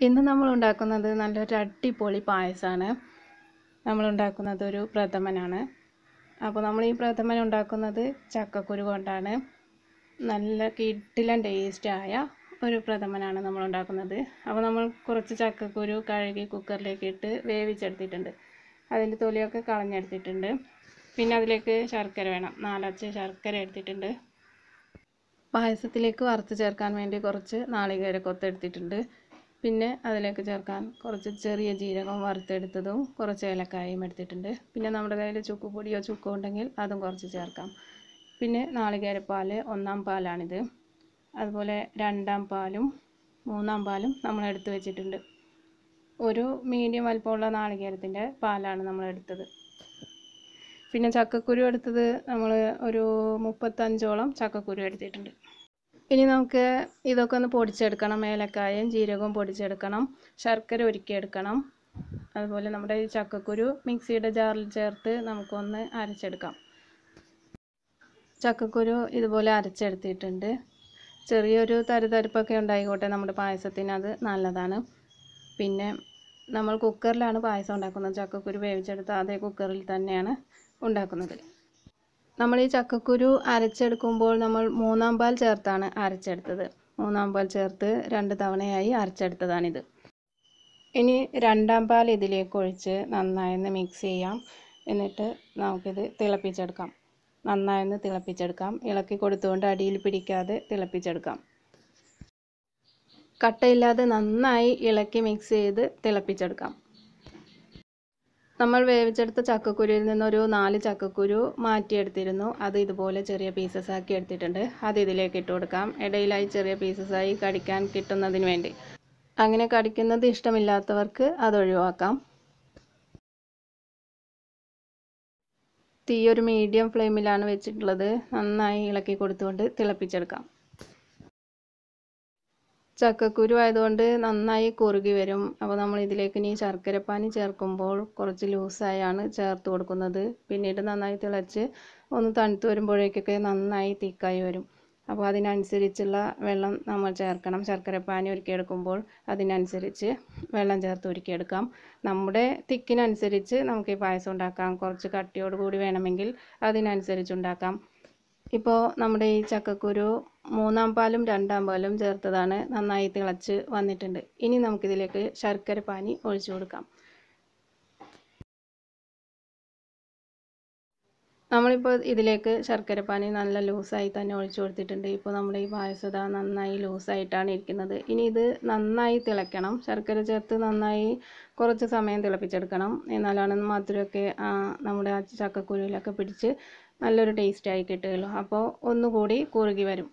ഇന്ന് നമ്മൾ ഉണ്ടാക്കുന്നത് നല്ലൊരു അടിപൊളി പായസമാണ് നമ്മൾ ഉണ്ടാക്കുന്നത് ഒരു പ്രഥമനാണ് അപ്പോൾ നമ്മൾ ഈ പ്രഥമൻ ഉണ്ടാക്കുന്നത് ചക്കക്കുരു കൊണ്ടാണ് നല്ല കിടിലൻ ടേസ്റ്റായ ഒരു പ്രഥമനാണ് നമ്മൾ ഉണ്ടാക്കുന്നത് അപ്പോൾ നമ്മൾ കുറച്ച് ചക്കക്കുരു കഴുകി കുക്കറിലേക്ക് ഇട്ട് വേവിച്ചെടുത്തിട്ടുണ്ട് അതിൻ്റെ തൊലിയൊക്കെ കളഞ്ഞെടുത്തിട്ടുണ്ട് പിന്നെ അതിലേക്ക് ശർക്കര വേണം നാലച്ച് ശർക്കര എടുത്തിട്ടുണ്ട് പായസത്തിലേക്ക് വറുത്ത് ചേർക്കാൻ വേണ്ടി കുറച്ച് നാളികേര കൊത്തെടുത്തിട്ടുണ്ട് പിന്നെ അതിലേക്ക് ചേർക്കാൻ കുറച്ച് ചെറിയ ജീരകം വറുത്തെടുത്തതും കുറച്ച് ഏലക്കായയും എടുത്തിട്ടുണ്ട് പിന്നെ നമ്മുടെ കയ്യിൽ ചുക്കുപൊടിയോ ചുക്കോ ഉണ്ടെങ്കിൽ അതും കുറച്ച് ചേർക്കാം പിന്നെ നാളികേരപ്പാൽ ഒന്നാം പാലാണിത് അതുപോലെ രണ്ടാം പാലും മൂന്നാം പാലും നമ്മൾ എടുത്ത് വെച്ചിട്ടുണ്ട് ഒരു മീഡിയം വലിപ്പമുള്ള നാളികേരത്തിൻ്റെ പാലാണ് നമ്മൾ എടുത്തത് പിന്നെ ചക്കക്കുരു എടുത്തത് നമ്മൾ ഒരു മുപ്പത്തഞ്ചോളം ചക്കക്കുരു എടുത്തിട്ടുണ്ട് ഇനി നമുക്ക് ഇതൊക്കെ ഒന്ന് പൊടിച്ചെടുക്കണം ഏലക്കായയും ജീരകവും പൊടിച്ചെടുക്കണം ശർക്കര ഉരുക്കിയെടുക്കണം അതുപോലെ നമ്മുടെ ഈ ചക്കക്കുരു മിക്സിയുടെ ജാറിൽ ചേർത്ത് നമുക്കൊന്ന് അരച്ചെടുക്കാം ചക്കക്കുരു ഇതുപോലെ അരച്ചെടുത്തിട്ടുണ്ട് ചെറിയൊരു തരിതരിപ്പൊക്കെ ഉണ്ടായിക്കോട്ടെ നമ്മുടെ പായസത്തിന് അത് നല്ലതാണ് പിന്നെ നമ്മൾ കുക്കറിലാണ് പായസം ഉണ്ടാക്കുന്നത് ചക്കക്കുരു വേവിച്ചെടുത്ത അതേ കുക്കറിൽ തന്നെയാണ് ഉണ്ടാക്കുന്നത് നമ്മൾ ഈ ചക്കക്കുരു അരച്ചെടുക്കുമ്പോൾ നമ്മൾ മൂന്നാം പാൽ ചേർത്താണ് അരച്ചെടുത്തത് മൂന്നാം പാൽ ചേർത്ത് രണ്ട് തവണയായി അരച്ചെടുത്തതാണിത് ഇനി രണ്ടാം പാൽ ഇതിലേക്ക് ഒഴിച്ച് നന്നായൊന്ന് മിക്സ് ചെയ്യാം എന്നിട്ട് നമുക്കിത് തിളപ്പിച്ചെടുക്കാം നന്നായൊന്ന് തിളപ്പിച്ചെടുക്കാം ഇളക്കി കൊടുത്തുകൊണ്ട് അടിയിൽ പിടിക്കാതെ തിളപ്പിച്ചെടുക്കാം കട്ടയില്ലാതെ നന്നായി ഇളക്കി മിക്സ് ചെയ്ത് തിളപ്പിച്ചെടുക്കാം നമ്മൾ വേവിച്ചെടുത്ത ചക്കക്കുരുവിൽ നിന്നൊരു നാല് ചക്കക്കുരു മാറ്റിയെടുത്തിരുന്നു അത് ഇതുപോലെ ചെറിയ പീസസ് ആക്കി എടുത്തിട്ടുണ്ട് അത് ഇതിലേക്ക് ഇട്ട് കൊടുക്കാം ഇടയിലായി ചെറിയ പീസസായി കടിക്കാൻ കിട്ടുന്നതിന് വേണ്ടി അങ്ങനെ കടിക്കുന്നത് ഇഷ്ടമില്ലാത്തവർക്ക് അത് ഒഴിവാക്കാം തീ ഒരു മീഡിയം ഫ്ലെയിമിലാണ് വെച്ചിട്ടുള്ളത് നന്നായി ഇളക്കി കൊടുത്തുകൊണ്ട് തിളപ്പിച്ചെടുക്കാം ചക്കക്കുരു ആയതുകൊണ്ട് നന്നായി കുറുകി വരും അപ്പോൾ നമ്മൾ ഇതിലേക്ക് ഇനി ശർക്കരപ്പാനി ചേർക്കുമ്പോൾ കുറച്ച് ലൂസായാണ് ചേർത്ത് കൊടുക്കുന്നത് പിന്നീട് നന്നായി തിളച്ച് ഒന്ന് തണുത്ത് വരുമ്പോഴേക്കൊക്കെ നന്നായി തിക്കായി വരും അപ്പോൾ അതിനനുസരിച്ചുള്ള വെള്ളം നമ്മൾ ചേർക്കണം ശർക്കരപ്പാനി ഉരുക്കിയെടുക്കുമ്പോൾ അതിനനുസരിച്ച് വെള്ളം ചേർത്ത് ഉരുക്കിയെടുക്കാം നമ്മുടെ തിക്കിനനുസരിച്ച് നമുക്ക് ഈ പായസം ഉണ്ടാക്കാം കുറച്ച് കട്ടിയോട് കൂടി വേണമെങ്കിൽ അതിനനുസരിച്ച് ഉണ്ടാക്കാം ഇപ്പോൾ നമ്മുടെ ഈ ചക്കക്കുരു മൂന്നാം പാലും രണ്ടാം പാലും ചേർത്തതാണ് നന്നായി തിളച്ച് വന്നിട്ടുണ്ട് ഇനി നമുക്കിതിലേക്ക് ശർക്കര പാനി ഒഴിച്ചു കൊടുക്കാം നമ്മളിപ്പോൾ ഇതിലേക്ക് ശർക്കര പാനി നല്ല ലൂസായി തന്നെ ഒഴിച്ചു കൊടുത്തിട്ടുണ്ട് ഇപ്പോൾ നമ്മുടെ ഈ പായസത നന്നായി ലൂസായിട്ടാണ് ഇരിക്കുന്നത് ഇനി ഇത് നന്നായി തിളയ്ക്കണം ശർക്കര ചേർത്ത് നന്നായി കുറച്ച് സമയം തിളപ്പിച്ചെടുക്കണം എന്നാലാണ് മധുരമൊക്കെ നമ്മുടെ ആ ചക്കക്കുരുവിലൊക്കെ പിടിച്ച് നല്ലൊരു ടേസ്റ്റായി കിട്ടുകയുള്ളൂ അപ്പോൾ ഒന്നുകൂടി കുറുകി വരും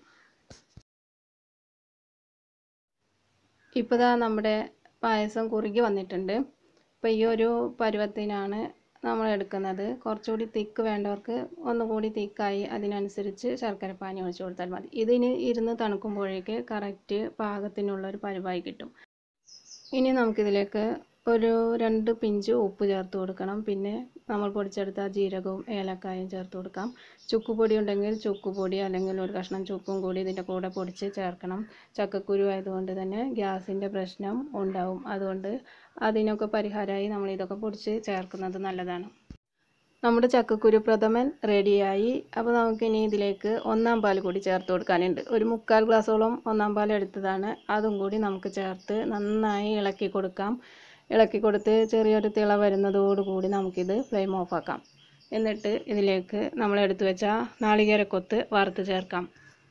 ഇപ്പോൾ ദാ നമ്മുടെ പായസം കുറുകി വന്നിട്ടുണ്ട് ഇപ്പോൾ ഈ ഒരു പരുവത്തിനാണ് നമ്മൾ എടുക്കുന്നത് കുറച്ചുകൂടി തിക്ക് വേണ്ടവർക്ക് ഒന്നുകൂടി തിക്കായി അതിനനുസരിച്ച് ശർക്കരപ്പാനി ഒഴിച്ചു കൊടുത്താൽ മതി ഇതിന് ഇരുന്ന് തണുക്കുമ്പോഴേക്ക് കറക്റ്റ് പാകത്തിനുള്ളൊരു പരുവായി കിട്ടും ഇനി നമുക്കിതിലേക്ക് ഒരു രണ്ട് പിഞ്ച് ഉപ്പ് ചേർത്ത് കൊടുക്കണം പിന്നെ നമ്മൾ പൊടിച്ചെടുത്ത ജീരകവും ഏലക്കായും ചേർത്ത് കൊടുക്കാം ചുക്കുപൊടി ഉണ്ടെങ്കിൽ ചുക്കുപൊടി അല്ലെങ്കിൽ ഒരു കഷ്ണം ചുക്കും കൂടി ഇതിൻ്റെ കൂടെ പൊടിച്ച് ചേർക്കണം ചക്കക്കുരു ആയതുകൊണ്ട് തന്നെ ഗ്യാസിൻ്റെ പ്രശ്നം ഉണ്ടാവും അതുകൊണ്ട് അതിനൊക്കെ പരിഹാരമായി നമ്മൾ ഇതൊക്കെ പൊടിച്ച് ചേർക്കുന്നത് നല്ലതാണ് നമ്മുടെ ചക്കക്കുരു പ്രഥമൻ റെഡിയായി അപ്പോൾ നമുക്കിനി ഇതിലേക്ക് ഒന്നാം പാൽ കൂടി ചേർത്ത് കൊടുക്കാനുണ്ട് ഒരു മുക്കാൽ ഗ്ലാസോളം ഒന്നാം പാൽ എടുത്തതാണ് അതും കൂടി നമുക്ക് ചേർത്ത് നന്നായി ഇളക്കി കൊടുക്കാം ഇളക്കി കൊടുത്ത് ചെറിയൊരു തിള വരുന്നതോടുകൂടി നമുക്കിത് ഫ്ലെയിം ഓഫാക്കാം എന്നിട്ട് ഇതിലേക്ക് നമ്മൾ എടുത്തു വെച്ച നാളികേരക്കൊത്ത് വറുത്ത് ചേർക്കാം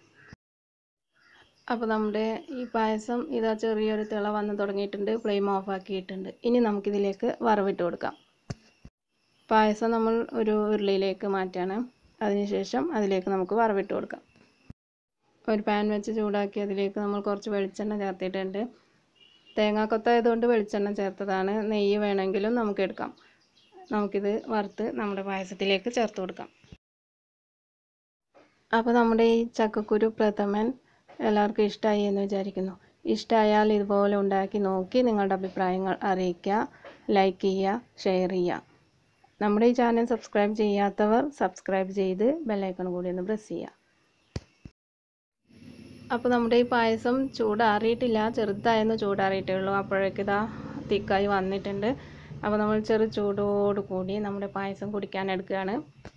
അപ്പോൾ നമ്മുടെ ഈ പായസം ഇതാ ചെറിയൊരു തിള വന്ന് തുടങ്ങിയിട്ടുണ്ട് ഫ്ലെയിം ഓഫാക്കിയിട്ടുണ്ട് ഇനി നമുക്കിതിലേക്ക് വറവിട്ട് കൊടുക്കാം പായസം നമ്മൾ ഒരു ഉരുളിയിലേക്ക് മാറ്റാണ് അതിനുശേഷം അതിലേക്ക് നമുക്ക് വറവിട്ട് കൊടുക്കാം ഒരു പാൻ വെച്ച് ചൂടാക്കി അതിലേക്ക് നമ്മൾ കുറച്ച് വെളിച്ചെണ്ണ ചേർത്തിട്ടുണ്ട് തേങ്ങാക്കൊത്തായതുകൊണ്ട് വെളിച്ചെണ്ണ ചേർത്തതാണ് നെയ്യ് വേണമെങ്കിലും നമുക്ക് എടുക്കാം നമുക്കിത് വറുത്ത് നമ്മുടെ പായസത്തിലേക്ക് ചേർത്ത് കൊടുക്കാം അപ്പോൾ നമ്മുടെ ഈ ചക്കക്കുരു പ്രഥമൻ എല്ലാവർക്കും ഇഷ്ടമായി എന്ന് വിചാരിക്കുന്നു ഇഷ്ടമായാൽ ഇതുപോലെ ഉണ്ടാക്കി നോക്കി നിങ്ങളുടെ അഭിപ്രായങ്ങൾ അറിയിക്കുക ലൈക്ക് ചെയ്യുക ഷെയർ ചെയ്യുക നമ്മുടെ ഈ ചാനൽ സബ്സ്ക്രൈബ് ചെയ്യാത്തവർ സബ്സ്ക്രൈബ് ചെയ്ത് ബെല്ലൈക്കൺ കൂടി ഒന്ന് പ്രസ് ചെയ്യുക അപ്പോൾ നമ്മുടെ ഈ പായസം ചൂടാറിയിട്ടില്ല ചെറുതായിരുന്നു ചൂടാറിയിട്ടേ ഉള്ളൂ അപ്പോഴേക്ക് ഇതാ തിക്കായി വന്നിട്ടുണ്ട് അപ്പോൾ നമ്മൾ ചെറു ചൂടോട് കൂടി നമ്മുടെ പായസം കുടിക്കാൻ എടുക്കുകയാണ്